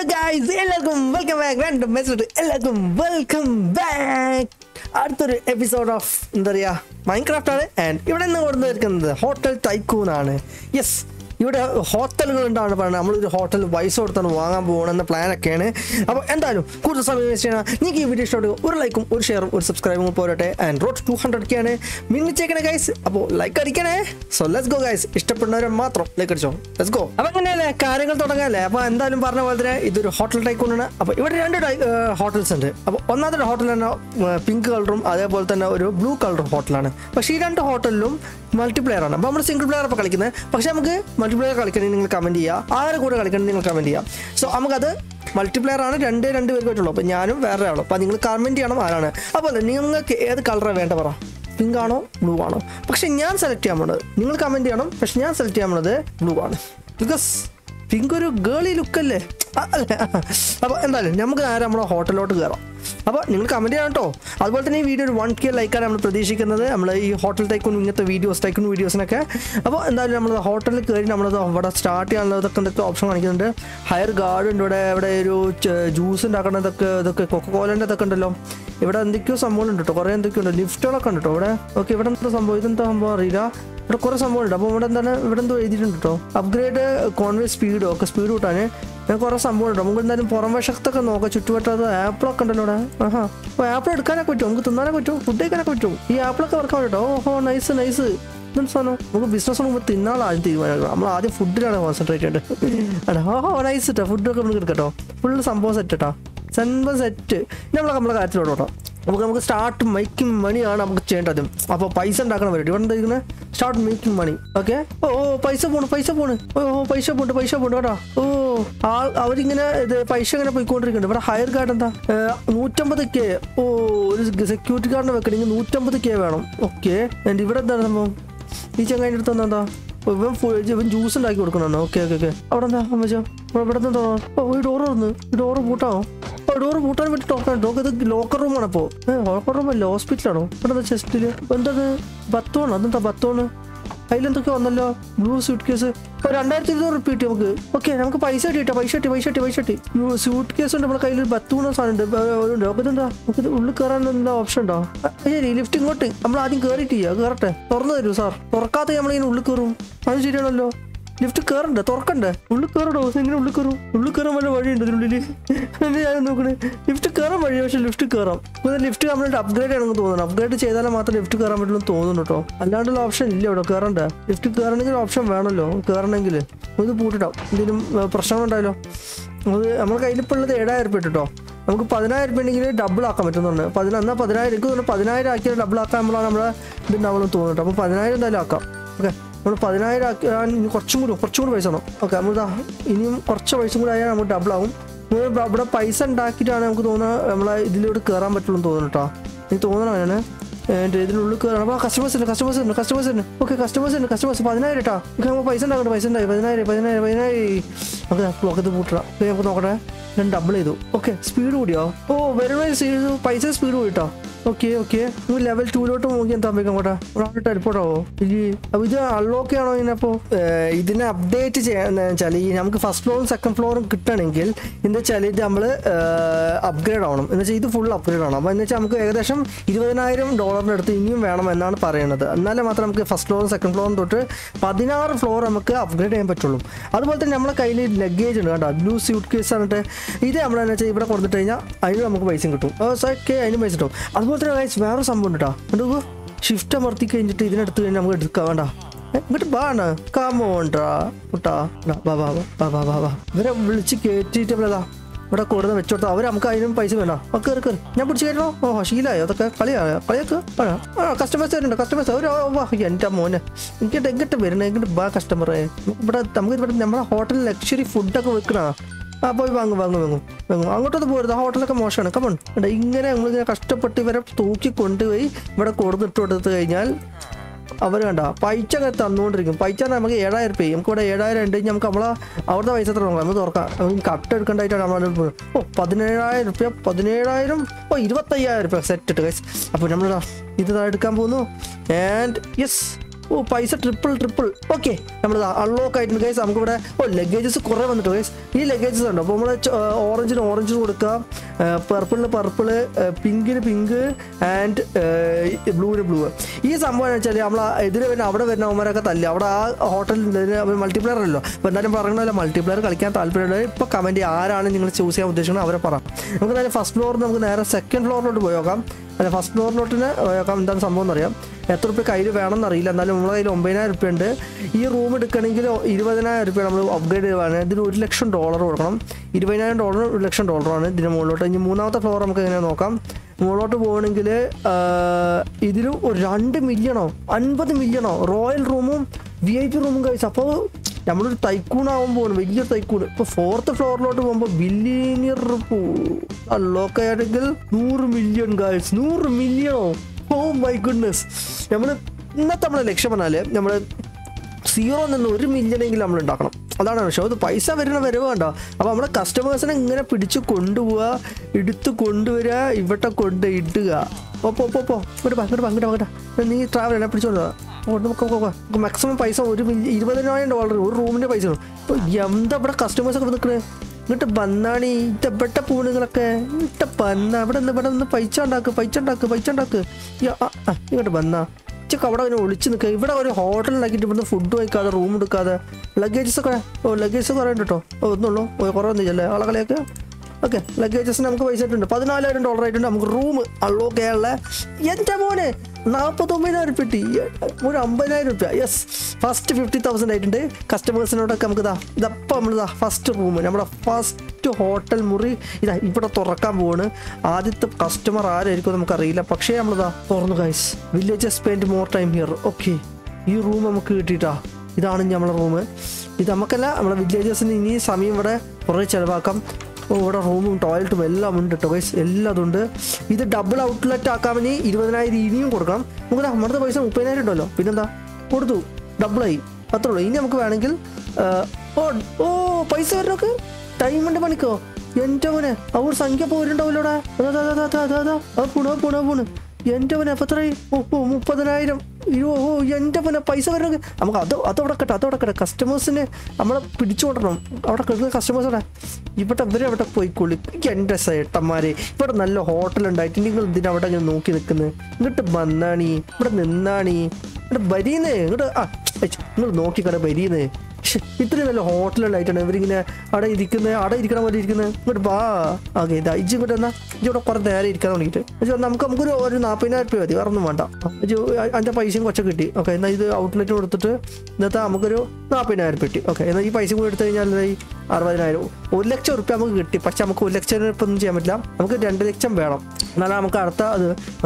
Hello guys എല്ലാവർക്കും welcome back രണ്ടും message എല്ലാവർക്കും വെൽക്കം ബാക്ക് അടുത്തൊരു എപ്പിസോഡ് ഓഫ് എന്താ പറയുക മൈൻക്രാഫ്റ്റ് ആണ് ആൻഡ് ഇവിടെ നിന്ന് കൊണ്ടുവന്നിരിക്കുന്നത് ഹോട്ടൽ ടൈക്കൂൺ ആണ് യെസ് ഇവിടെ ഹോട്ടലുകൾ ഉണ്ടാണ് പറയുന്നത് നമ്മളൊരു ഹോട്ടൽ പൈസ കൊടുത്താണ് വാങ്ങാൻ പോകണമെന്ന പ്ലാനൊക്കെയാണ് അപ്പോൾ എന്തായാലും കൂടുതൽ സമയം വേസ്റ്റ് ചെയ്യണം നിങ്ങൾക്ക് ഈ വീഡിയോ ഇഷ്ടപ്പെട്ടു ഒരു ലൈക്കും ഒരു ഷെയറും ഒരു സബ്സ്ക്രൈബും പോരട്ടെ ആൻഡ് റോഡ് ടു ഹൺഡ്രഡ് ഒക്കെ ആണ് മിന്നിച്ചേക്കണേ ഗൈസ് അപ്പോൾ ലൈക്ക് അടിക്കണേ സോ ലെറ്റ്സ് ഗോ ഗൈസ് ഇഷ്ടപ്പെടുന്നവരെ മാത്രം ലൈക്ക് അടിച്ചോ ലെറ്റ്സ് ഗോ അപ്പോൾ അങ്ങനെയല്ലേ കാര്യങ്ങൾ തുടങ്ങാല്ലേ അപ്പോൾ എന്തായാലും പറഞ്ഞ പോലെ തന്നെ ഇതൊരു ഹോട്ടൽ ടൈക്കൂണാണ് അപ്പോൾ ഇവിടെ രണ്ട് ഹോട്ടൽസ് ഉണ്ട് അപ്പോൾ ഒന്നാമത്തെ ഹോട്ടൽ തന്നെ പിങ്ക് കളറും അതേപോലെ തന്നെ ഒരു ബ്ലൂ കളറും ഹോട്ടലാണ് പക്ഷേ ഈ രണ്ട് ഹോട്ടലിലും മൾട്ടിപ്ലെയർ ആണ് അപ്പോൾ നമ്മൾ സിംഗിൾ പ്ലെയർ ഇപ്പോൾ കളിക്കുന്നത് പക്ഷേ നമുക്ക് മൾട്ടിപ്ലെയർ കളിക്കണമെങ്കിൽ നിങ്ങൾ കമൻറ്റ് ചെയ്യുക ആരെ കൂടെ കളിക്കണം നിങ്ങൾ കമൻറ്റ് ചെയ്യുക സോ നമുക്കത് മൾട്ടിപ്ലെയർ ആണ് രണ്ട് രണ്ട് പേർക്ക് പറ്റുള്ളൂ അപ്പോൾ ഞാനും വേറെ ആളും അപ്പോൾ നിങ്ങൾ കമൻറ്റ് ചെയ്യണം ആരാണ് അപ്പോൾ നിങ്ങൾക്ക് ഏത് കളറാണ് വേണ്ട പറ പിങ്ക് ആണോ ബ്ലൂ ആണോ പക്ഷെ ഞാൻ സെലക്ട് ചെയ്യാൻ പോണത് നിങ്ങൾ കമൻറ്റ് ചെയ്യണം പക്ഷെ ഞാൻ സെലക്ട് ചെയ്യാൻ പോണത് ബ്ലൂ ആണ് ബിക്കോസ് പിങ്ക് ഒരു ഗേളി ലുക്കല്ലേ അല്ലേ അപ്പോൾ എന്തായാലും നമുക്ക് നേരെ നമ്മുടെ ഹോട്ടലിലോട്ട് കയറാം അപ്പോൾ നിങ്ങൾ കമൻറ്റ് ചെയ്യണം കേട്ടോ അതുപോലെ തന്നെ ഈ വീഡിയോ ഒരു വൺ കെ ലൈക്കാണ് നമ്മൾ പ്രതീക്ഷിക്കുന്നത് നമ്മൾ ഈ ഹോട്ടൽ ടൈക്കും ഇങ്ങനത്തെ വീഡിയോസ് ടൈക്കും വീഡിയോസിനൊക്കെ അപ്പോൾ എന്തായാലും നമ്മൾ ഹോട്ടലിൽ കയറി നമ്മളത് ഇവിടെ സ്റ്റാർട്ട് ചെയ്യാനുള്ള ഇതൊക്കെ എന്തൊക്കെ ഓപ്ഷൻ കാണിക്കുന്നുണ്ട് ഹയർ ഗാർഡ് ഉണ്ട് ഇവിടെ ഇവിടെ ഒരു ജ്യൂസ് ഉണ്ടാക്കണതൊക്കെ ഇതൊക്കെ കൊക്കോലൻ്റെ ഇതൊക്കെ ഉണ്ടല്ലോ ഇവിടെ എന്തൊക്കെയോ സംഭവങ്ങളുണ്ട് കേട്ടോ കുറേ എന്തൊക്കെയോ ഉണ്ട് ലിഫ്റ്റുകളൊക്കെ ഉണ്ട് കേട്ടോ ഇവിടെ ഓക്കെ ഇവിടെ എന്താ സംഭവം ഇതെന്താ സംഭവം അറിയില്ല ഇവിടെ കുറേ സംഭവമുണ്ട് അപ്പോൾ ഇവിടെ എന്താണ് ഇവിടെ എന്തോ എഴുതിയിട്ടുണ്ട് കേട്ടോ അപ്ഗ്രേഡ് കോൺവേ സ്പീഡോ ഒക്കെ സ്പീഡ് കൂട്ടാൻ ഞാൻ കുറേ സംഭവമുണ്ട് നമുക്ക് എന്തായാലും പുറം വശത്തൊക്കെ നോക്കാം ചുറ്റുവട്ടത്ത് ആപ്പിളൊക്കെ ഉണ്ടല്ലോ ഇവിടെ ആഹാ അപ്പോൾ ആപ്പിൾ എടുക്കാനൊക്കെ പറ്റും നമുക്ക് തിന്നാനൊക്കെ പറ്റും ഫുഡ് കഴിക്കാനൊക്കെ പറ്റും ഈ ആപ്പിളൊക്കെ വർക്കാൻ കേട്ടോ ഓഹോ നൈസ് നൈസ് ഇതെന്ത് സാധനം നമുക്ക് ബിസിനസ് മുമ്പ് തിന്നാൾ ആദ്യം തീരുമാനിക്കണം നമ്മൾ ആദ്യം ഫുഡിലാണ് കോൺസെൻട്രേറ്റ് ചെയ്യേണ്ടത് അടാ ഓഹോ നൈസ് കേട്ടോ ഫുഡൊക്കെ നമുക്ക് എടുക്കട്ടോ ഫുള്ള് സംഭവം സെറ്റ് കേട്ടോ സംഭവം സെറ്റ് നമ്മളൊക്കെ നമ്മളെ കാര്യത്തിലോട്ട് കേട്ടോ നമുക്ക് നമുക്ക് സ്റ്റാർട്ട് മേക്കിംഗ് മണിയാണ് നമുക്ക് ചെയ്യേണ്ടത് അപ്പോൾ പൈസ ഉണ്ടാക്കണം പരിപാടി ഇവിടെ എന്താ സ്റ്റാർട്ട് മേക്കിംഗ് മണി ഓക്കെ ഓ ഓ പൈസ പോണ് പൈസ പോണ് ഓ ഓ പൈസ പോണ്ട് പൈസ പോണ്ട് കേട്ടോ ഓ ആൾ അവരിങ്ങനെ ഇത് പൈസ ഇങ്ങനെ പോയിക്കൊണ്ടിരിക്കുന്നുണ്ട് ഇവിടെ ഹയർ ഗാർഡ് എന്താ ഏ, നൂറ്റമ്പത് കെ ഓ ഒരു സെക്യൂരിറ്റി ഗാർഡിനെ വെക്കണമെങ്കിൽ നൂറ്റമ്പത് കെ വേണം ഓക്കെ എൻ്റെ ഇവിടെ എന്താണ് സംഭവം ഈ ചങ്ങാൻ്റെ അടുത്ത് എന്താ ഓ, ഇവൻ ഫു- ഇവൻ ജ്യൂസ് ഉണ്ടാക്കി കൊടുക്കണോ ഓക്കെ ഓക്കെ ഓക്കെ അവിടെ എന്താ അമ്മച്ചോ ഇവിടെ എന്താ ഓ ഈ ഡോറ് തുറന്ന് ഈ ഡോറ് പൂട്ടാവോ ഓ ഡോറ് പൂട്ടാൻ പറ്റി ടോക്കാൻ ഡോക്ക് ഇത് ലോക്കർ റൂമാണ് അപ്പോൾ ലോക്കർ റൂം അല്ല ഹോസ്പിറ്റലാണോ ഇവിടെ എന്താ ചെസ്റ്റില് എന്തത് ബത്തോണ് അതെന്താ ബത്തോണ് അതിലെന്തൊക്കെ വന്നല്ലോ ബ്ലൂ സ്യൂട്ട് കേസ് ഇപ്പോൾ രണ്ടായിരത്തി ഇരുന്നൂറ് റുപ്യ കിട്ടി നമുക്ക് ഓക്കെ നമുക്ക് പൈസ കിട്ടിട്ടോ പൈസ കിട്ടി പൈസ കിട്ടി പൈസ കിട്ടി സ്യൂട്ട് കേസ് ഉണ്ട് നമ്മുടെ കയ്യിൽ ബത്തൂണ സാധനം ഉണ്ട് ഉണ്ട് നമുക്ക് ഇതെന്താ നമുക്ക് ഇത് ഉള്ളിൽ കയറാൻ എന്താ ഓപ്ഷൻ ഉണ്ടോ ആ, ശരി ലിഫ്റ്റ് ഇങ്ങോട്ട് നമ്മൾ ആദ്യം കയറിയിട്ട് ചെയ്യാം കയറട്ടെ തുറന്നു തരൂ സാർ തുറക്കാത്ത നമ്മളിങ്ങനെ ഉള്ളിൽ കയറും അത് ശരിയാണല്ലോ ലിഫ്റ്റ് കയറണ്ടേ തുറക്കണ്ടേ ഉള്ളിൽ കയറടോ എങ്ങനെ ഉള്ളിൽ കയറും ഉള്ളിൽ കയറാൻ വല്ല വഴിയുണ്ട് ഇതിനുള്ളിൽ എന്നെ ഞാൻ നോക്കണേ ലിഫ്റ്റ് കയറാൻ വഴി പക്ഷെ ലിഫ്റ്റ് കയറാം പിന്നെ ലിഫ്റ്റ് കംപ്ലീറ്റ് അപ്ഗ്രേഡ് ചെയ്യണമെന്ന് തോന്നുന്നു അപ്ഗ്രേഡ് ചെയ്താലേ മാത്രം ലിഫ്റ്റ് കയറാൻ പറ്റുള്ളൂ തോന്നുന്നു കേട്ടോ അല്ലാണ്ടുള്ള ഓപ്ഷൻ ഇല്ല ഇവിടെ കയറണ്ടേ ലിഫ്റ്റ് കയറണമെങ്കിൽ ഓപ്ഷൻ വേണമല്ലോ കയറണമെങ്കിൽ ഇത് പൂട്ടിട്ടാവും എന്തെങ്കിലും ഏർ, പ്രശ്നങ്ങളുണ്ടായല്ലോ അത് നമ്മുടെ കയ്യിൽ ഇപ്പോൾ ഉള്ളത് ഏഴായിരം രൂപ കേട്ടോ നമുക്ക് പതിനായിരം രൂപ ഉണ്ടെങ്കിൽ ഡബിൾ ആക്കാൻ പറ്റുന്നുണ്ട് പതിന എന്നാൽ പതിനായിരം എനിക്ക് തോന്നുന്നു പതിനായിരം ആക്കിയാൽ ഡബിൾ ആക്കാൻ നമ്മളാണ് നമ്മളെ ഇതുണ്ടാവുമെന്ന് തോന്നുന്നുണ്ട് അപ്പോൾ പതിനായിരം എന്തായാലും ആക്കാം ഓക്കെ നമ്മൾ പതിനായിരം ആക്കിയാൽ ഇനി കുറച്ചും കൂടി കുറച്ചും കൂടി പൈസ വേണം ഓക്കെ നമ്മൾ ദാ ഇനിയും കുറച്ച് പൈസ കൂടി ആയാൽ നമുക്ക് ഡബിൾ ആവും നമ്മൾ ഇവിടെ- ഇവിടെ പൈസ ഉണ്ടാക്കിയിട്ടാണ് നമുക്ക് തോന്നുന്നത് നമ്മളെ ഇതിലൂടെ കയറാൻ പറ്റുള്ളൂ എന്ന് തോന്നുന്നു കേട്ടോ എനിക്ക് തോന്നണം അങ്ങനെ എൻ്റെ ഇതിനുള്ളിൽ കയറണം അപ്പോൾ കസ്റ്റമേഴ്സ് ഉണ്ട് കസ്റ്റമേഴ്സ് ഉണ്ട് കസ്റ്റമേഴ്സ് ഉണ്ട് ഓക്കെ കസ്റ്റമേഴ്സ് ഉണ്ട് കസ്റ്റമേഴ്സ് പതിനായിരം കേട്ടോ ഓക്കെ നമുക്ക് പൈസ ഉണ്ടാക്കട്ടെ പൈസ ഉണ്ടായി പതിനായിരം പതിനായിരം പതിനായിരം ഓക്കെ ബ്ലോക്ക് ഇത് പൂട്ടണം ഓക്കെ നമുക്ക് നോക്കട്ടെ ഞാൻ ഡബിൾ ചെയ്തു ഓക്കെ സ്പീഡ് കൂടിയോ ഓ വരുന്ന ചെയ്തു പൈസ സ്പീഡ് കൂടിട്ടോ ഓക്കെ ഓക്കെ നിങ്ങൾ ലെവൽ ടൂലോട്ട് നോക്കി എന്താ അങ്ങോട്ടാ അവിടെ ടെലിപ്പോർട്ടാവോ ഇല്ല അപ്പോൾ ഇത് അൺലോക്ക് ആണോ ഇതിനപ്പോൾ ഇതിനെ അപ്ഡേറ്റ് ചെയ്യാന്ന് വെച്ചാൽ ഈ നമുക്ക് ഫസ്റ്റ് ഫ്ലോറും സെക്കൻഡ് ഫ്ലോറും കിട്ടണമെങ്കിൽ എന്താ വെച്ചാൽ ഇത് നമ്മൾ അപ്ഗ്രേഡ് ആവണം എന്ന് വെച്ചാൽ ഇത് ഫുൾ അപ്ഗ്രേഡ് ആണ് അപ്പോൾ എന്ന് വെച്ചാൽ നമുക്ക് ഏകദേശം ഇരുപതിനായിരം ഡോളറിൻ്റെ അടുത്ത് ഇനിയും വേണം എന്നാണ് പറയുന്നത് എന്നാലേ മാത്രം നമുക്ക് ഫസ്റ്റ് ഫ്ലോറും സെക്കൻഡ് ഫ്ലോറും തൊട്ട് പതിനാറ് ഫ്ലോർ നമുക്ക് അപ്ഗ്രേഡ് ചെയ്യാൻ പറ്റുള്ളൂ അതുപോലെ തന്നെ നമ്മുടെ കയ്യിൽ ലഗേജ് ഉണ്ട് കേട്ടോ ബ്ലൂ സ്യൂട്ട് കേസ് എന്നിട്ട് ഇത് നമ്മളെന്ന് വെച്ചാൽ ഇവിടെ കൊടുത്തിട്ട് കഴിഞ്ഞാൽ അതിന് നമുക്ക് പൈസയും കിട്ടും ഓക്കെ അതിന് പൈസ കിട്ടും അതുപോലെ തന്നെ guys വേറെ സംഭവം ഉണ്ട് കേട്ടോ കണ്ടു ഷിഫ്റ്റ് അമർത്തി കഴിഞ്ഞിട്ട് ഇതിനെടുത്ത് കഴിഞ്ഞാൽ നമുക്ക് എടുക്കാം വേണ്ട ഏ, ഇങ്ങോട്ട് ബാണ് കാമോണ്ടാ കുട്ടാ ഡാ, ബാ ബാ ബാ, ബാ ബാ ബാ ബാ ഇവരെ വിളിച്ച് കയറ്റിയിട്ട് നമ്മളതാ ഇവിടെ കൊടുത്ത് വെച്ചോട്ടോ അവർ നമുക്ക് അതിനും പൈസ വേണ്ട ആ കയറി കയറി ഞാൻ പിടിച്ച് കയറ്റണോ ഓ ശീലമായോ അതൊക്കെ കളിയാ കളിയൊക്കെ ആ കസ്റ്റമേഴ്സ് വരുന്നുണ്ട് കസ്റ്റമേഴ്സ് ഒരു ഓ, വാ എൻ്റെ മോനെ എനിക്കിട്ട് എങ്ങോട്ട് വരണം എങ്ങോട്ട് ബാ കസ്റ്റമറെ ഇവിടെ നമുക്ക് ഇവിടെ നമ്മുടെ ഹോട്ടലിൽ ലക്ഷറി ഫുഡൊക്കെ വെക്കണ ആ പോയി വാങ്ങും വാങ്ങും വാങ്ങും വാങ്ങും അങ്ങോട്ടൊന്നും പോരുത് ആ ഹോട്ടലൊക്കെ മോശമാണ് കമൺ ഇങ്ങനെ നമ്മളിങ്ങനെ കഷ്ടപ്പെട്ട് ഇവരെ തൂക്കി കൊണ്ടുപോയി ഇവിടെ കൊടുത്തിട്ട് കൊടുത്ത് കഴിഞ്ഞാൽ അവർ കണ്ട പൈസ ഒക്കെ തന്നുകൊണ്ടിരിക്കും പൈസ നമുക്ക് ഏഴായിരം രൂപ നമുക്ക് ഇവിടെ ഏഴായിരം ഉണ്ട് ഇനി നമുക്ക് നമ്മളെ അവിടുത്തെ പൈസ എത്ര നോക്കാം നമുക്ക് തുറക്കാം നമുക്ക് കട്ട് എടുക്കേണ്ടതായിട്ടാണ് നമ്മൾ ഓ പതിനേഴായിരം റുപ്യ പതിനേഴായിരം ഓ ഇരുപത്തയ്യായിരം റുപ്യ സെറ്റ് ഇട്ട് ഗൈസ് അപ്പോൾ നമ്മൾ ഇത് ദാ എടുക്കാൻ പോകുന്നു ആൻഡ് യെസ് ഓ പൈസ ട്രിപ്പിൾ ട്രിപ്പിൾ ഓക്കെ നമ്മൾ അൺലോക്ക് ആയിട്ടുണ്ട് ഗൈസ് നമുക്ക് ഇവിടെ ഓ ലഗേജസ് കുറേ വന്നിട്ട് ഗൈസ് ഈ ലഗേജസ് ഉണ്ടോ അപ്പോൾ നമ്മൾ ഓറഞ്ചിന് ഓറഞ്ചിന് കൊടുക്കുക പർപ്പിളിന് പർപ്പിള് പിങ്കിന് പിങ്ക് ആൻഡ് ബ്ലൂവിന് ബ്ലൂ ഈ സംഭവം എന്ന് വെച്ചാൽ നമ്മൾ എതിരെ വരുന്ന അവിടെ വരുന്ന അവന്മാരൊക്കെ തല്ലി അവിടെ ആ ഹോട്ടലിൽ മൾട്ടിപ്ലെയർ അല്ലല്ലോ അപ്പോൾ എന്തായാലും പറയണമല്ലോ മൾട്ടിപ്ലെയർ കളിക്കാൻ താല്പര്യമുള്ളത് ഇപ്പോൾ കമൻറ്റ് ചെയ്യുക ആരാണ് നിങ്ങൾ ചൂസ് ചെയ്യാൻ ഉദ്ദേശിക്കുന്നത് അവരെ പറ നമുക്ക് നേരെ ഫസ്റ്റ് ഫ്ലോറിൽ നമുക്ക് നേരെ സെക്കൻഡ് ഫ്ലോറിലോട്ട് പോയി നോക്കാം അല്ല ഫസ്റ്റ് ഫ്ലോറിലോട്ടിന് നോക്കാം എന്താണ് സംഭവം എന്നറിയാം എത്ര റുപ്യ കയ്യിൽ വേണമെന്ന് അറിയില്ല എന്നാലും നമ്മളെ കയ്യിൽ ഒമ്പതിനായിരം റുപ്യ ഉണ്ട് ഈ റൂം എടുക്കണമെങ്കിൽ ഇരുപതിനായിരം റുപ്യ നമ്മൾ അപ്ഗ്രേഡ് ചെയ്യുവാണ് ഇതിന് ഒരു ലക്ഷം ഡോളർ കൊടുക്കണം ഇരുപതിനായിരം ഡോളർ ഒരു ലക്ഷം ഡോളറാണ് ഇതിന് മുകളിലോട്ട് ഇനി മൂന്നാമത്തെ ഫ്ലോർ നമുക്ക് എങ്ങനെ നോക്കാം മുകളിലോട്ട് പോകണമെങ്കിൽ ഇതിന് ഒരു രണ്ട് മില്യണോ അൻപത് മില്യണോ റോയൽ റൂമും വി ഐ പി റൂമും കഴിച്ചു അപ്പോൾ നമ്മളൊരു തൈക്കൂണാവാൻ പോകുന്നു വലിയൊരു തൈക്കൂണ് ഇപ്പോൾ ഫോർത്ത് ഫ്ലോറിലോട്ട് പോകുമ്പോൾ ബില്യനിയർ അൺലോക്ക് ആണെങ്കിൽ നൂറ് മില്യൺ ഗേൾസ് നൂറ് മില്യണോ ഓ മൈ ഗുഡ്നസ് നമ്മൾ ഇന്നത്തെ നമ്മളെ ലക്ഷ്യം പറഞ്ഞാൽ നമ്മൾ സീറോ നിന്ന് ഒരു മില്യണെങ്കിലും നമ്മൾ ഉണ്ടാക്കണം അതാണ് പക്ഷേ അത് പൈസ വരുന്ന വരവ് കണ്ടോ അപ്പോൾ നമ്മുടെ കസ്റ്റമേഴ്സിനെ ഇങ്ങനെ പിടിച്ച് കൊണ്ടുപോവുക എടുത്ത് കൊണ്ടുവരിക ഇവിടെ കൊണ്ട് ഇടുക പോ പോ പോ പോ ഇങ്ങോട്ട് വാ ഇങ്ങോട്ട് വാ ഇങ്ങോട്ട് വാ ഇങ്ങോട്ട് വാ. നീ ട്രാവൽ എന്നെ പിടിച്ചോണ്ട് നമുക്ക് മാക്സിമം പൈസ ഒരു മില്യ ഇരുപതിനായിരം ഡോളർ ഒരു റൂമിൻ്റെ പൈസ ഓ, എന്താ ഇവിടെ കസ്റ്റമേഴ്സ് ഒക്കെ നിൽക്കണേ ഇങ്ങോട്ട് ബന്നാണി ഇത് എവിടെ പോണ് നിങ്ങളൊക്കെ ഇങ്ങോട്ട് ബന്ന ഇവിടെ നിന്ന് ഇവിടെ നിന്ന് പൈസ ഉണ്ടാക്ക് പൈസ ഉണ്ടാക്ക് പൈസ ഉണ്ടാക്ക് ഈ, ആ, ആ, ഇങ്ങോട്ട് ബന്ന ഉച്ചക്ക് അവിടെ ഇങ്ങനെ ഒളിച്ച് നിൽക്കുക ഇവിടെ ഒരു ഹോട്ടൽ ഉണ്ടാക്കിയിട്ട് ഇവിടുന്ന് ഫുഡ് കഴിക്കാതെ റൂം എടുക്കാതെ ലഗേജസ് ഒക്കെ ഓ ലഗേജസ് കുറേ ഉണ്ട് കേട്ടോ ഓ ഒന്നുള്ളൂ ഓ കുറേ ഒന്നുമില്ലല്ലേ ആളുകളെയൊക്കെ ഓക്കെ ലഗേജസിന് നമുക്ക് പൈസ ഇട്ടുണ്ട് പതിനാലായിരം ഡോളർ ആയിട്ടുണ്ട് നമുക്ക് റൂം അള്ളോ കേരള എൻ്റെ മോനെ നാൽപ്പത്തൊമ്പതിനായിരം റുപ്യ കിട്ടി ഒരു അമ്പതിനായിരം റുപ്യ യെസ് ഫസ്റ്റ് ഫിഫ്റ്റി തൗസൻഡ് ആയിട്ടുണ്ട് കസ്റ്റമേഴ്സിനോടൊക്കെ നമുക്ക് ഇതാ ഇതപ്പം നമ്മളിതാ ഫസ്റ്റ് റൂം നമ്മുടെ ഫസ്റ്റ് ഹോട്ടൽ മുറി ഇതാ ഇവിടെ തുറക്കാൻ പോവാണ് ആദ്യത്തെ കസ്റ്റമർ ആരായിരിക്കും നമുക്കറിയില്ല പക്ഷേ നമ്മളിതാ തുറന്നു guys villages spend more time here okay ഈ റൂം നമുക്ക് കിട്ടിയിട്ടാ ഇതാണ് നമ്മളെ റൂം ഇത് നമുക്കല്ല നമ്മളെ വില്ലേജസിന് ഇനി സമയം ഇവിടെ കുറേ ചിലവാക്കാം ഓ, ഇവിടെ റൂമും ടോയ്ലറ്റും എല്ലാം ഉണ്ട് കേട്ടോ ഗൈസ് എല്ലാം അതുണ്ട് ഇത് ഡബിൾ ഔട്ട്ലെറ്റ് ആക്കാൻ വേണ്ടി ഇരുപതിനായിരം ഇനിയും കൊടുക്കണം നമുക്ക് നമ്മുടെ പൈസ മുപ്പതിനായിരം ഉണ്ടല്ലോ പിന്നെന്താ കൊടുത്തു ഡബിളായി അത്രേ ഉള്ളൂ ഇനി നമുക്ക് വേണമെങ്കിൽ ആ, ഓ ഓ പൈസ വരണോക്ക് ടൈമിൻ്റെ പണിക്കോ എൻ്റെ മോനെ അവർ സംഖ്യ പോരുണ്ടാവില്ലോടാ അതാ അതാ അതാ അതാ അതാ അതാ അത് പുണ പുണ പുണ് എൻ്റെ മോനെ അപ്പം എത്രയായി ഓ ഓ മുപ്പതിനായിരം അയ്യോ ഓ എൻ്റെ മോനെ പൈസ വരണോക്ക് നമുക്ക് അത് അതവിടെ കട്ടെ അതവിടെ കട്ടെ കസ്റ്റമേഴ്സിനെ നമ്മളെ പിടിച്ചുകൊണ്ടണം അവിടെ കിടക്കുന്ന കസ്റ്റമേഴ്സ് അവിടെ ഇവിടെ ഇവരെ അവിടെ പോയിക്കോളി എൻ്റെ സേട്ടന്മാരെ ഇവിടെ നല്ല ഹോട്ടൽ ഉണ്ടായിട്ട് നിങ്ങൾ എന്തിനാ അവിടെ ഇങ്ങനെ നോക്കി നിൽക്കുന്നത് ഇങ്ങോട്ട് വന്നാണി ഇവിടെ നിന്നാണി ഇവിടെ ബരീന്നേ ഇങ്ങോട്ട് ആ നിങ്ങൾ നോക്കിക്കട ബരീന്നേ ശ്ശെ, ഇത്രയും നല്ല ഹോട്ടലുണ്ടായിട്ടാണ് ഇവരിങ്ങനെ അവിടെ ഇരിക്കുന്നത് അവിടെ ഇരിക്കണ പോലെ ഇരിക്കുന്നത് ഇങ്ങോട്ട് വാ ഓക്കെ ഇതാ ഇജ്ജ് ഇങ്ങോട്ട് എന്നാ ഇജ്ജ് ഇവിടെ കുറേ നേരം ഇരിക്കാൻ തുടങ്ങിയിട്ട് പക്ഷേ നമുക്ക് നമുക്കൊരു ഒരു നാൽപ്പതിനായിരം രൂപ മതി വേറെ ഒന്നും വേണ്ട ഇജ്ജ് അതിൻ്റെ പൈസയും കുറച്ച് കിട്ടി ഓക്കെ എന്നാൽ ഇത് ഔട്ട്ലെറ്റ് കൊടുത്തിട്ട് ഇന്നത്തെ നമുക്കൊരു നാൽപ്പതിനായിരം രൂപ കിട്ടി ഓക്കെ എന്നാൽ ഈ പൈസ കൂടി എടുത്തു കഴിഞ്ഞാൽ ഈ അറുപതിനായിരം ഒരു ലക്ഷം റുപ്യ നമുക്ക് കിട്ടി പക്ഷെ നമുക്ക് ഒരു ലക്ഷം ഇപ്പം ഒന്നും ചെയ്യാൻ പറ്റില്ല നമുക്ക് രണ്ട് ലക്ഷം വേണം എന്നാലും നമുക്ക് അടുത്ത അത്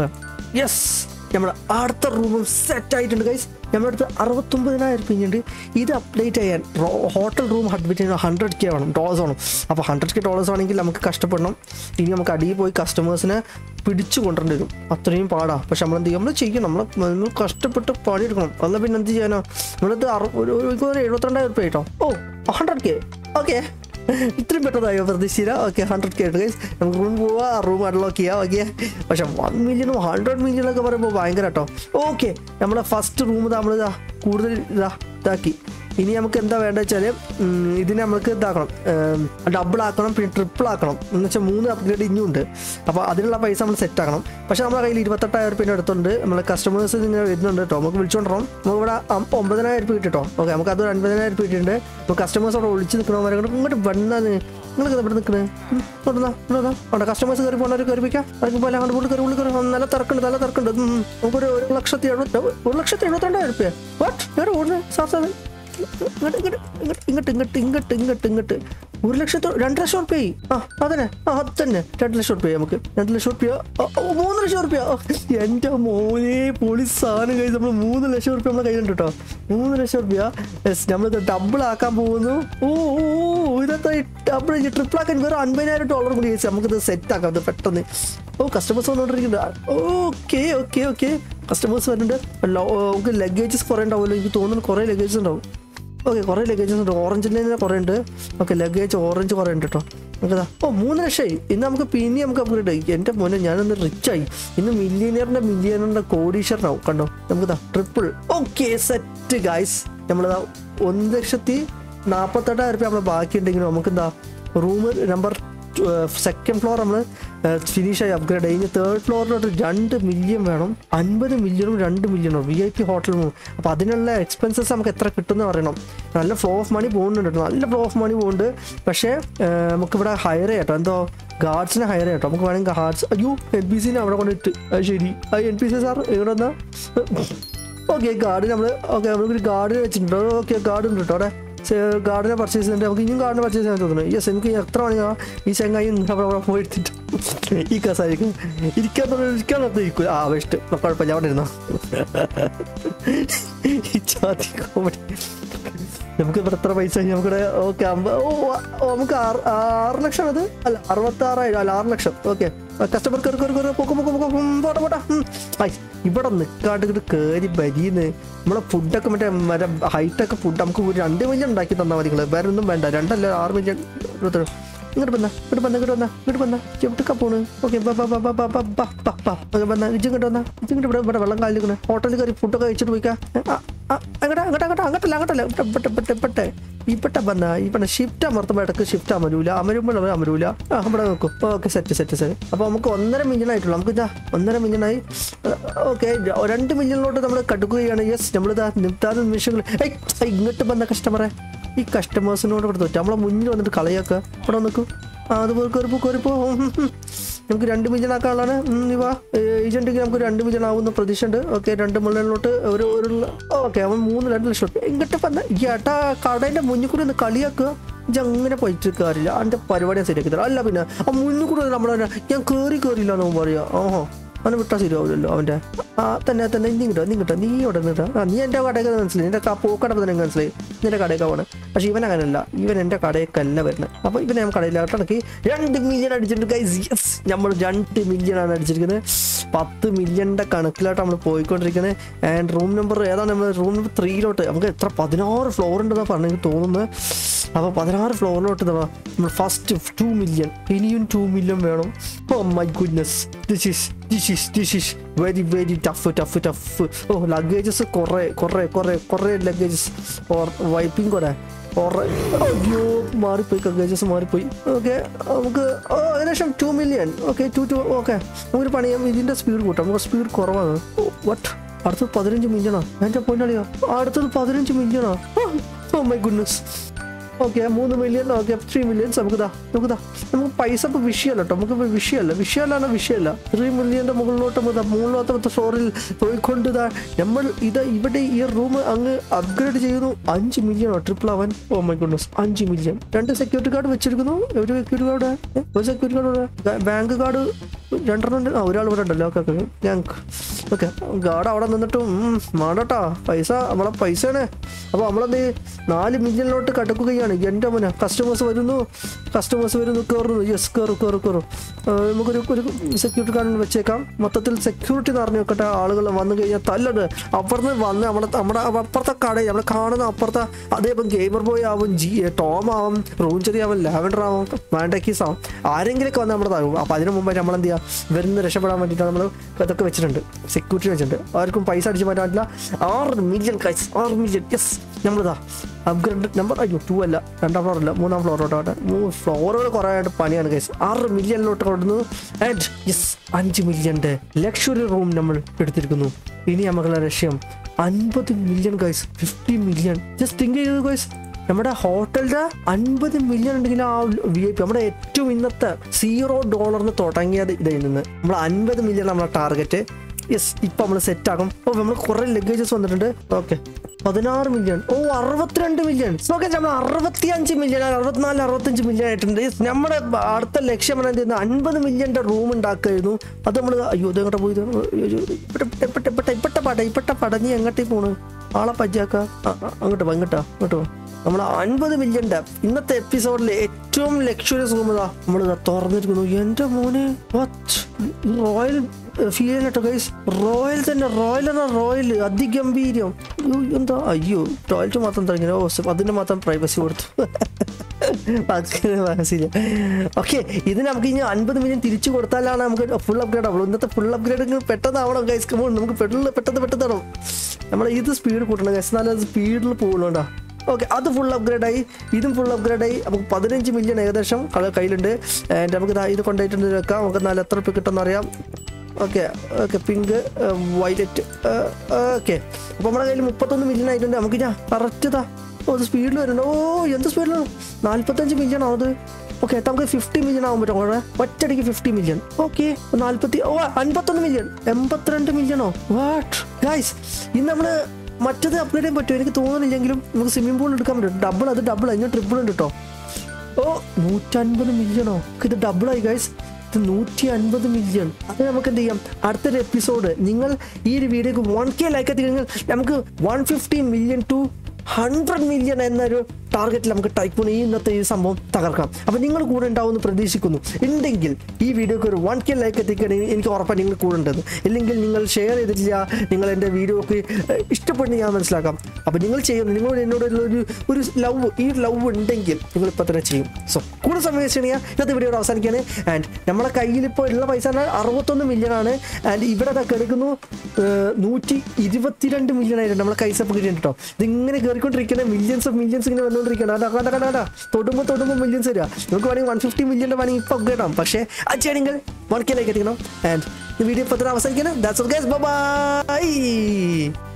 യെസ് നമ്മുടെ അടുത്ത റൂമും സെറ്റ് ആയിട്ടുണ്ട് ഗൈസ് നമ്മുടെ അടുത്ത് അറുപത്തൊമ്പതിനായിരം രൂപയുണ്ട് ഇത് അപ്ഡേറ്റ് ചെയ്യാൻ ഹോട്ടൽ റൂം അഡ്മിറ്റ് ചെയ്യുന്ന ഹൺഡ്രഡ് കെ വേണം ഡോളേഴ്സ് വേണം അപ്പോൾ ഹൺഡ്രഡ് കെ ഡോളേഴ്സ് ആണെങ്കിൽ നമുക്ക് കഷ്ടപ്പെടണം ഇനി നമുക്ക് അടിയിൽ പോയി കസ്റ്റമേഴ്സിനെ പിടിച്ചു കൊണ്ടുവരേണ്ടി വരും അത്രയും പാടാ പക്ഷെ നമ്മൾ എന്ത് ചെയ്യും നമ്മൾ ചെയ്യും നമ്മൾ നമ്മൾ കഷ്ടപ്പെട്ട് പണിയെടുക്കണം അല്ല പിന്നെ എന്ത് ചെയ്യാനോ നമ്മളത് അറു ഒരു ഒരു- എനിക്ക് തോന്നുന്നു എഴുപത്തിരണ്ടായിരം രൂപ കേട്ടോ ഓ ഹൺഡ്രഡ് കെ ഓക്കെ ഇത്രയും പെട്ടെന്നായോ പ്രതീക്ഷിച്ചില്ല ഓക്കെ ഹൺഡ്രഡ് കെ ഗൈസ് നമുക്ക് റൂം പോവാ റൂം അൺലോക്ക് ചെയ്യാം ഓക്കെ പക്ഷെ വൺ മില്യണും ഹൺഡ്രഡ് മില്യൺ ഒക്കെ പറയുമ്പോൾ ഭയങ്കര കേട്ടോ ഓക്കെ നമ്മളെ ഫസ്റ്റ് റൂം നമ്മൾ ഇതാ കൂടുതൽ ഇതാ ഇതാക്കി ഇനി നമുക്ക് എന്താ വേണ്ടത് വെച്ചാൽ ഇതിനെ നമുക്ക് ഇതാക്കണം ഡബിൾ ആക്കണം പിന്നെ ട്രിപ്പിൾ ആക്കണം എന്ന് വെച്ചാൽ മൂന്ന് അപ്ഗ്രേഡ് ഇനിയും ഉണ്ട് അപ്പോൾ അതിനുള്ള പൈസ നമ്മൾ സെറ്റ് ആക്കണം പക്ഷേ നമ്മുടെ കയ്യിൽ ഇരുപത്തെട്ടായിരം റുപ്യ എടുത്തുണ്ട് നമ്മൾ കസ്റ്റമേഴ്സ് ഇങ്ങനെ വരുന്നുണ്ട് കേട്ടോ നമുക്ക് വിളിച്ചോണ്ടണം നമുക്ക് ഇവിടെ അം- ഒമ്പതിനായിരം രൂപ കിട്ടോ ഓക്കെ നമുക്ക് അത് ഒരു അൻപതിനായിരം രൂപ കിട്ടിയിട്ടുണ്ട് ഇപ്പോൾ കസ്റ്റമേഴ്സ് അവിടെ ഒളിച്ച് നിൽക്കണവരെ കൊണ്ട് ഇങ്ങോട്ട് വന്നാന്ന് നിങ്ങൾക്ക് ഇവിടെ നിൽക്കുന്നത് ഇങ്ങോട്ടാ ഇങ്ങോട്ടാ അവിടെ കസ്റ്റമേഴ്സ് കയറി പോകണവർ കയറിപ്പിക്കാം അവർക്ക് പോലെ അങ്ങോട്ട് ഉള്ളിൽ കയറി ഉള്ളിൽ കയറി ഉം, നല്ല തിരക്കുണ്ട് നല്ല തിരക്കുണ്ട് ഉം, ഉം. നമുക്കൊരു ഒരു ലക്ഷത്തി എഴുപത്തി ഒരു ലക്ഷത്തി എഴുപത്തിരണ്ടായിരം റുപ്യ വാട്ട് വേറെ ഓടുന്നത് സാർ സാർ ഇങ്ങോട്ട് ഇങ്ങോട്ട് ഇങ്ങോട്ട് ഇങ്ങോട്ട് ഇങ്ങോട്ട് ഇങ്ങോട്ട് ഇങ്ങോട്ട് ഒരു ലക്ഷത്തോ രണ്ട് ലക്ഷം റുപ്യ ആ അതന്നെ ആ അത് തന്നെ രണ്ട് ലക്ഷം റുപ്യ നമുക്ക് രണ്ട് ലക്ഷം റുപ്യ മൂന്ന് ലക്ഷം റുപ്യ എൻ്റെ മോനെ പൊളി സാധനം കഴിച്ച് നമ്മൾ മൂന്ന് ലക്ഷം റുപ്യ നമ്മളെ കയ്യിലുണ്ട് കേട്ടോ മൂന്ന് ലക്ഷം റുപ്യ യെസ് നമ്മളിത് ഡബിൾ ആക്കാൻ പോകുന്നു ഓ ഓ ഓ, ഇതൊക്കെ ഡബിൾ ട്രിപ്പിൾ ആക്കാൻ വേറെ അൻപതിനായിരം ഡോളർ കൂടി ചേച്ചി നമുക്കിത് സെറ്റ് ആക്കാം ഇത് പെട്ടെന്ന് ഓ കസ്റ്റമേഴ്സ് വന്നുകൊണ്ടിരിക്കുന്നുണ്ട് ഓക്കെ ഓക്കെ ഓക്കെ കസ്റ്റമേഴ്സ് വരുന്നുണ്ട് ലോ- നമുക്ക് ലഗേജസ് കുറേ ഉണ്ടാവുമല്ലോ എനിക്ക് തോന്നുന്നു കുറേ ലഗേജസ് ഉണ്ടാവും ഓക്കെ കുറേ ലഗേജസ് ഉണ്ട് ഓറഞ്ചിൻ്റെ തന്നെ കുറേ ഉണ്ട് ഓക്കെ ലഗേജ് ഓറഞ്ച് കുറേ ഉണ്ട് കേട്ടോ നമുക്കതാ ഓ മൂന്ന് ലക്ഷമായി ഇന്ന് നമുക്ക് പിന്നെ നമുക്ക് അപ്ഗ്രേഡ് ആയി എൻ്റെ മോനെ ഞാനൊന്ന് റിച്ച് ആയി ഇന്ന് മില്യനിയറിന്റെ മില്യനറിന്റെ കോടീശ്വരനാവും കണ്ടോ നമുക്കതാ ട്രിപ്പിൾ ഓക്കെ സെറ്റ് ഗായ്സ് നമ്മളിതാ ഒന്ന് ലക്ഷത്തി നാൽപ്പത്തെട്ടായിരം രൂപ നമ്മൾ ബാക്കിയുണ്ടെങ്കിലും നമുക്കെന്താ റൂം നമ്പർ സെക്കൻഡ് ഫ്ലോർ നമ്മൾ ഫിനിഷ് ആയി അപ്ഗ്രേഡ് കഴിഞ്ഞ് തേർഡ് ഫ്ലോറിലോട്ട് രണ്ട് മില്യൺ വേണം അൻപത് മില്യണും രണ്ട് മില്യണും വി ഐ പി ഹോട്ടൽ അപ്പോൾ അതിനുള്ള എക്സ്പെൻസസ് നമുക്ക് എത്ര കിട്ടുമെന്ന് പറയണം നല്ല ഫ്ലോ ഓഫ് മണി പോകുന്നുണ്ട് കേട്ടോ നല്ല ഫ്ലോ ഓഫ് മണി പോകുന്നുണ്ട് പക്ഷേ ഏർ, നമുക്കിവിടെ ഹയർ ചെയ്യട്ടോ എന്തോ ഗാർഡ്സിനെ ഹയർ ചെയ്യട്ടോ നമുക്ക് വേണമെങ്കിൽ ഗാർഡ്സ് അയ്യോ എൻ പി സിനെ അവിടെ കൊണ്ടിട്ട് അത് ശരി ആ എൻ പി സി സാർ ഇവിടെ വന്നാ ഓക്കെ ഗാർഡ് നമ്മൾ ഓക്കെ നമുക്കൊരു ഗാർഡ് വെച്ചിട്ടുണ്ട് ഓക്കെ ഗാർഡ് ഉണ്ട് കേട്ടോ അവിടെ ഗാർഡിനെ പർച്ചേസ് ചെയ്തിട്ട് നമുക്ക് ഇനിയും ഗാർഡിനെ പർച്ചേസ് ചെയ്യാൻ തോന്നുന്നു യെസ് എനിക്ക് എത്ര മണിയാ ഈ ചെങ്ങായി അവിടെ അവിടെ പോയി എടുത്തിട്ട് ഈ കസാരിക്കും ഇരിക്കാൻ തുടങ്ങി ഇരിക്കാൻ നിർത്തി ഇരിക്കും ആ വെസ്റ്റ് കുഴപ്പമില്ല അവിടെ ഇരുന്നോ ഈ ചാതി കോമഡി നമുക്ക് ഇവിടെ എത്ര പൈസ നമുക്കിവിടെ ഓക്കെ ഓ ഓ, നമുക്ക് ആറ് ആറ് ലക്ഷം അത് അല്ല അറുപത്തി ആറായിരം അല്ല ആറ് ലക്ഷം ഓക്കെ കസ്റ്റമർ കയറി കയറി കയറി പൊക്കം പൊക്കം പൊക്കം ഉം, പോട്ടെ പോട്ടെ ഉം. ഐ ഇവിടെ നിൽക്കാണ്ട് ഇങ്ങോട്ട് കയറി ബരിന്ന് നമ്മളെ ഫുഡൊക്കെ മറ്റേ മറ്റേ ഹൈറ്റൊക്കെ ഫുഡ് നമുക്ക് ഒരു രണ്ട് മില്യൺ ഉണ്ടാക്കി തന്നാൽ മതി നിങ്ങൾ വേറെ ഒന്നും വേണ്ട രണ്ടല്ല ആറ് മില്യൺ ഇരുപത്തേഴ് ഇങ്ങോട്ട് വന്ന ഇങ്ങോട്ട് വന്ന ഇങ്ങോട്ട് വന്ന ഇങ്ങോട്ട് വന്ന എവിടേക്കാ പോണ് ഓക്കെ വന്ന ഇജ്ജ് ഇങ്ങോട്ട് വന്ന ഇജ്ജ് ഇങ്ങോട്ട് ഇവിടെ ഇവിടെ വെള്ളം കാലിക്കണേ ഹോട്ടലിൽ കയറി ഫുഡൊക്കെ കഴിച്ചിട്ട് പോയിക്കാ അങ്ങോട്ട് അങ്ങോട്ട് അങ്ങോട്ട് അങ്ങോട്ടല്ല അങ്ങോട്ടല്ല ഇപ്പെട്ടെ ഇപ്പെട്ടെ ഇപ്പെട്ടെ ഇപ്പെട്ടെ വന്ന ഇവിടെ ഷിഫ്റ്റ് അമർത്തുമ്പോൾ ഇടക്ക് ഷിഫ്റ്റ് അമരൂല അമരുമ്പോൾ അവർ അമരൂല ആ ഇവിടെ നോക്കും ഓക്കെ സെറ്റ് സെറ്റ് സെറ്റ് അപ്പോൾ നമുക്ക് ഒന്നര മില്യൺ ആയിട്ടുള്ളൂ നമുക്ക് ഇതാ ഒന്നര മില്യൺ ആയി ഓക്കെ രണ്ട് മില്യണിലോട്ട് നമ്മൾ കടുക്കുകയാണ് യെസ് നമ്മളിതാ നിർത്താതെ നിമിഷങ്ങൾ ഏയ് ഏയ്, ഇങ്ങോട്ട് വന്ന കസ്റ്റമറെ ഈ കസ്റ്റമേഴ്സിനോട് ഇവിടെ തൊട്ട് നമ്മളെ മുന്നിൽ വന്നിട്ട് കളയാക്കുക ഇവിടെ നോക്കൂ ആ അത് കയറിപ്പോ കയറിപ്പോ നമുക്ക് രണ്ട് മില്യൺ ആക്കാനുള്ളതാണ് ഇവ ഏജന്റിക്ക് നമുക്ക് രണ്ട് മില്യൺ ആവുന്ന പ്രതീക്ഷ ഉണ്ട് ഓക്കെ രണ്ട് മില്യണിലോട്ട് ഒരു ഒരു ഓക്കെ അവൻ മൂന്ന് രണ്ട് ലക്ഷം ഉറുപ്പ്യ. ഇങ്ങോട്ട് വന്ന ഏട്ടാ കടേന്റെ മുന്നിൽ കൂടി ഒന്ന് കളിയാക്കുക ഇജ്ജ് അങ്ങനെ പോയിട്ട് കാര്യമില്ല അതിന്റെ പരിപാടി ശരിയാക്കി തരാം അല്ല പിന്നെ ആ മുന്നിൽ കൂടി നമ്മളെ ഞാൻ കയറി കയറിയില്ല എന്ന് പറയാ ഓഹോ അവനെ വിട്ടാൽ ശരിയാവില്ലല്ലോ അവൻ്റെ ആ തന്നെ തന്നെ നീ കിട്ടോ നീ കിട്ടോ നീ ഇവിടെ നിന്നിട്ടോ ആ നീ എൻ്റെ കടയൊക്കെ മനസ്സിലായി എൻ്റെ പോക്കടപ്പ് തന്നെ മനസ്സിലായി നിന്റെ കടയൊക്കെ പോണ് പക്ഷെ ഇവൻ അങ്ങനെയല്ല ഇവൻ എൻ്റെ കടയൊക്കെയല്ല വരുന്നത് അപ്പോൾ ഇവനെ ഞാൻ കടയിലാട്ടിടക്കി രണ്ട് മില്യൺ അടിച്ചിട്ടുണ്ട് ഗൈസ് യെസ് നമ്മൾ രണ്ട് മില്യൺ ആണ് അടിച്ചിരിക്കുന്നത് പത്ത് മില്യണിൻ്റെ കണക്കിലോട്ട് നമ്മൾ പോയിക്കൊണ്ടിരിക്കുന്നത് ആൻഡ് റൂം നമ്പർ ഏതാണ് നമ്മൾ റൂം നമ്പർ ത്രീയിലോട്ട് നമുക്ക് എത്ര പതിനാറ് ഫ്ലോർ ഉണ്ടെന്നാണ് പറഞ്ഞു എനിക്ക് തോന്നുന്നത് അപ്പോൾ പതിനാറ് ഫ്ലോറിലോട്ട് നമ്മൾ ഫസ്റ്റ് ടു മില്യൺ ഇനിയും ടു മില്യൺ വേണം oh my goodness this is this is this is very very tough tough tough oh luggages കുറേ കുറേ കുറേ കുറേ ലഗേജസ് ഓർ വൈപ്പിംഗ് കൂടെ കുറേ അയ്യോ മാറിപ്പോയി ലഗേജസ് മാറിപ്പോയി ഓക്കെ നമുക്ക് ഓ ഏകദേശം two million okay two two okay നമുക്കൊരു പണിയാം ഇതിൻ്റെ സ്പീഡ് കൂട്ടാം നമുക്ക് സ്പീഡ് കുറവാണ് വട്ട് അടുത്തത് പതിനഞ്ച് മില്യണോ എൻ്റെ പൊന്നളിയോ അടുത്തത് പതിനഞ്ച് മില്യണോ ഓ മൈ ഗുഡ്നസ് ഓക്കെ മൂന്ന് മില്യൺ ഓക്കെ ത്രീ മില്യൺസ് നമുക്കിതാ നമുക്കിതാ നമുക്ക് പൈസ ഇപ്പോൾ വിഷയമല്ല കേട്ടോ നമുക്ക് ഇപ്പോൾ വിഷയമല്ല വിഷയമല്ലാണ് വിഷയമല്ല ത്രീ മില്യൻ്റെ മുകളിലോട്ട് നമുക്ക് മൂന്നാമത്തെ ഫ്ലോറിൽ പോയിക്കൊണ്ട് ഇതാ നമ്മൾ ഇത് ഇവിടെ ഈ റൂം അങ്ങ് അപ്ഗ്രേഡ് ചെയ്യുന്നു അഞ്ച് മില്യണോ ട്രിപ്പിൾ അവൻ ഓ മൈ ഗുഡ്നസ് അഞ്ച് മില്യൺ രണ്ട് സെക്യൂരിറ്റി കാർഡ് വെച്ചിരിക്കുന്നു ഒരു സെക്യൂരിറ്റി കാർഡ് ഒരു സെക്യൂരിറ്റി കാർഡ് ബാങ്ക് കാർഡ് രണ്ടെണ്ണം ഉണ്ട് ആ ഒരാൾ ഇവിടെ ഉണ്ടല്ലോ ഓക്കെ ഓക്കെ ഞങ്ങൾക്ക് ഓക്കെ ഗാർഡ് അവിടെ നിന്നിട്ടും മാടട്ടാ പൈസ നമ്മളെ പൈസയാണ് അപ്പോൾ നമ്മളെന്ത് ചെയ്യും? നാല് മില്യണിലോട്ട് കടക്കുകയാണ് എൻ്റെ മോനെ കസ്റ്റമേഴ്സ് വരുന്നു കസ്റ്റമേഴ്സ് വരുന്നു കയറുന്നു യെസ് കയറും കയറും കയറും ആ, നമുക്കൊരു ഒരു സെക്യൂരിറ്റി കാർഡ് വെച്ചേക്കാം മൊത്തത്തിൽ സെക്യൂരിറ്റി നിറഞ്ഞു വെക്കട്ടെ ആളുകൾ വന്നു കഴിഞ്ഞാൽ തല്ലട് അപ്പുറത്ത് വന്ന് നമ്മുടെ നമ്മുടെ അപ്പുറത്തെ കടയിൽ നമ്മൾ കാണുന്ന അപ്പുറത്തെ അതേപോലെ ഗെയിമർ ബോയ് ആവും ജി ടോം ആവും റൂഞ്ചറി ആവും ലാവൻഡർ ആവും മാൻഡക്കീസ് ആവും ആരെങ്കിലൊക്കെ വന്ന് നമ്മുടെ താകും അപ്പോൾ അതിന് മുമ്പ് നമ്മൾ എന്ത് ചെയ്യുക വരുന്ന രക്ഷപ്പെടാൻ വേണ്ടിയിട്ടാണ് നമ്മൾ ഇതൊക്കെ വെച്ചിട്ടുണ്ട് സെക്യൂരിറ്റി വെച്ചിട്ടുണ്ട് ആർക്കും പൈസ അടിച്ച് മാറ്റാൻ പറ്റില്ല ആറ് മില്യൺ കൈസ് ആറ് മില്യൺ യെസ് നമ്മളിതാ അപ്ഗ്രേഡ് നമ്പർ അയ്യോ ടു അല്ല രണ്ടാം ഫ്ലോർ അല്ല മൂന്നാം ഫ്ലോറോട്ട് ആട്ടെ മൂന്ന് ഫ്ലോറുകൾ കുറേ ആയിട്ട് പണിയാണ് കൈസ് ആറ് മില്യണിലോട്ട് കൊടുക്കുന്നു ആൻഡ് യെസ് അഞ്ച് മില്യൻ്റെ ലക്ഷറി റൂം നമ്മൾ എടുത്തിരിക്കുന്നു ഇനി നമുക്കുള്ള ലക്ഷ്യം അൻപത് million guys fifty million just think ചെയ്തത് ഗൈസ് നമ്മുടെ ഹോട്ടലിന്റെ അൻപത് മില്യൺ ഉണ്ടെങ്കിൽ ആ വി ഐ പി നമ്മുടെ ഏറ്റവും ഇന്നത്തെ സീറോ ഡോളറിന് തുടങ്ങിയത് ഇതിൽ നിന്ന് നമ്മൾ അൻപത് മില്യൺ നമ്മളെ ടാർഗറ്റ് യെസ് ഇപ്പൊ നമ്മൾ സെറ്റ് ആകും ഓ നമ്മൾ കുറെ ലഗേജസ് വന്നിട്ടുണ്ട് ഓക്കെ പതിനാറ് മില്യൺ ഓ അറുപത്തിരണ്ട് മില്യൺ ഓക്കെ നമ്മൾ അറുപത്തി അഞ്ച് മില്യൺ അറുപത്തിനാല് അറുപത്തഞ്ച് മില്യൺ ആയിട്ടുണ്ട് Yes, നമ്മുടെ അടുത്ത ലക്ഷ്യം എന്ത് ചെയ്യുന്നത് അൻപത് മില്യന്റെ റൂം ഉണ്ടാക്കായിരുന്നു അത് നമ്മൾ അയ്യോ ഇത് എങ്ങോട്ട് പോയത് അയ്യോ, ഇപ്പട്ടെ ഇപ്പട്ടെ ഇപ്പട്ടെ ഇപ്പട്ടെ പട ഇപ്പട്ടെ പട നീ എങ്ങോട്ടേ പോണ് ആളെ പജ്ജാക്ക അങ്ങോട്ട് വാ ഇങ്ങോട്ടാ ഇങ്ങോട്ട് വാ നമ്മൾ അൻപത് മില്യന്റെ ഇന്നത്തെ എപ്പിസോഡിലെ ഏറ്റവും ലക്ഷറിയസ് റൂം ഇതാ നമ്മൾ തുറന്നിരിക്കുന്നു എന്റെ മോനെ റോയൽ ഫീൽ കേട്ടോ ഗൈസ് റോയൽ തന്നെ റോയൽ എന്ന റോയൽ അതിഗംഭീര്യം അയ്യോ, എന്താ അയ്യോ ടോയ്ലറ്റ് മാത്രം തുടങ്ങി ഓ അതിന് മാത്രം പ്രൈവസി കൊടുത്തു ഓക്കെ ഇത് നമുക്ക് ഇനി അൻപത് മില്യൺ തിരിച്ചു കൊടുത്താലാണ് നമുക്ക് ഫുൾ അപ്ഗ്രേഡ് ആവുള്ളൂ ഇന്നത്തെ ഫുൾ അപ്ഗ്രേഡ് പെട്ടെന്നാവണം ഗൈസ് കമോൺ നമുക്ക് പെട്ടെന്ന് പെട്ടെന്ന് പെട്ടെന്ന് ആവണം നമ്മൾ ഇത് സ്പീഡ് കൂട്ടണം ഗൈസ് നല്ല സ്പീഡിൽ പോകുന്നുണ്ടോ ഓക്കെ അത് ഫുൾ അപ്ഗ്രേഡ് ആയി ഇതും ഫുൾ അപ്ഗ്രേഡ് ആയി നമുക്ക് പതിനഞ്ച് മില്യൺ ഏകദേശം കള കയ്യിലുണ്ട് ആൻഡ് നമുക്ക് ദാ ഇത് കൊണ്ടുപോയിട്ടുണ്ട് വെക്കാം നമുക്ക് നാല് എത്ര റുപ്യ കിട്ടുമെന്ന് അറിയാം okay okay pink violet okay അപ്പോൾ നമ്മുടെ കയ്യിൽ മുപ്പത്തൊന്ന് മില്യൺ ആയിട്ടുണ്ട് നമുക്ക് ഞാൻ കറക്റ്റ് ഇതാ ഓ ഇത് സ്പീഡിൽ വരുന്നുണ്ട് ഓ എന്ത് സ്പീഡിലാണ് നാല്പത്തഞ്ച് മില്യൺ ആവുന്നത് ഓക്കെ നമുക്ക് ഫിഫ്റ്റി മില്യൺ ആവാൻ പറ്റും അവിടെ ഒറ്റയടിക്ക് ഫിഫ്റ്റി മില്യൺ ഓക്കെ നാല്പത്തി ഓ അൻപത്തൊന്ന് മില്യൺ എൺപത്തിരണ്ട് മില്യണോ വാട്ട് ഗൈസ് ഇന്ന് നമ്മള് മറ്റത് അപ്ഗ്രേഡ് ചെയ്യാൻ പറ്റുമോ എനിക്ക് തോന്നുന്നില്ലെങ്കിലും നമുക്ക് സ്വിമ്മിംഗ് പൂൾ എടുക്കാൻ പറ്റും ഡബിൾ അത് ഡബിൾ അതിന് ട്രിപ്പിൾ ഉണ്ട് കേട്ടോ ഓ നൂറ്റൻപത് മില്യണോ ഇത് ഡബിൾ ആയി ഗൈസ് ഇത് നൂറ്റി അൻപത് മില്യൺ അത് നമുക്ക് എന്ത് ചെയ്യാം അടുത്തൊരു എപ്പിസോഡ് നിങ്ങൾ ഈ ഒരു വീഡിയോക്ക് വൺ കെ ലൈക്ക് എത്തിക്കഴിഞ്ഞാൽ നമുക്ക് one fifty million two hundred million എന്നൊരു ടാർഗറ്റിൽ നമുക്ക് ടൈപ്പ് ഈ ഇന്നത്തെ ഈ സംഭവം തകർക്കാം അപ്പം നിങ്ങൾ കൂടെ ഉണ്ടാവുമെന്ന് പ്രതീക്ഷിക്കുന്നു ഉണ്ടെങ്കിൽ ഈ വീഡിയോക്ക് ഒരു വൺ കെ ലൈക്ക് എത്തിക്കണമെങ്കിൽ എനിക്ക് ഉറപ്പാണ് നിങ്ങൾ കൂടെ ഉണ്ടെന്ന് ഇല്ലെങ്കിൽ നിങ്ങൾ ഷെയർ ചെയ്തിട്ടില്ല നിങ്ങൾ എൻ്റെ വീഡിയോക്ക് ഇഷ്ടപ്പെടുന്ന ഞാൻ മനസ്സിലാക്കാം അപ്പം നിങ്ങൾ ചെയ്യുന്നു നിങ്ങളോട് എന്നോടുള്ള ഒരു ഒരു ലവ് ഈ ലവ് ഉണ്ടെങ്കിൽ നിങ്ങൾ ഇപ്പം തന്നെ ചെയ്യും സോ കൂടുതൽ സമയം ചെയ്യുക ഇന്നത്തെ വീഡിയോ അവസാനിക്കുകയാണ് ആൻഡ് നമ്മളെ കയ്യിൽ ഇപ്പോൾ ഉള്ള പൈസ പറഞ്ഞാൽ അറുപത്തൊന്ന് മില്യൺ ആണ് ആൻഡ് ഇവിടെ അതൊക്കെ എടുക്കുന്നു നൂറ്റി ഇരുപത്തിരണ്ട് മില്യൺ ആയിട്ട് നമ്മളെ കൈസ കിട്ടിയിട്ടുണ്ട് കേട്ടോ ഇതിങ്ങനെ കയറിക്കൊണ്ടിരിക്കുന്ന മില്യൺസ് ഓഫ് മില്യൺസ് ഇങ്ങനെ വന്നുകൊണ്ടിരിക്കണം അതാ കണ്ട കണ്ട കണ്ട തൊടുമ്പോൾ തൊടുമ്പോൾ മില്യൺസ് വരിക നമുക്ക് വേണമെങ്കിൽ വൺ ഫിഫ്റ്റി മില്യൻ്റെ വേണമെങ്കിൽ ഇപ്പോൾ അപ്ഗ്രേഡ് ആവും പക്ഷേ അത് ചെയ്യണമെങ്കിൽ വൺ കെയിലേക്ക് എത്തിക്കണം ആൻഡ് ഈ വീഡിയോ ഇപ്പോൾ തന്നെ അവസാനിക്കണം ദാറ്റ്സ് ഗൈസ് ബൈ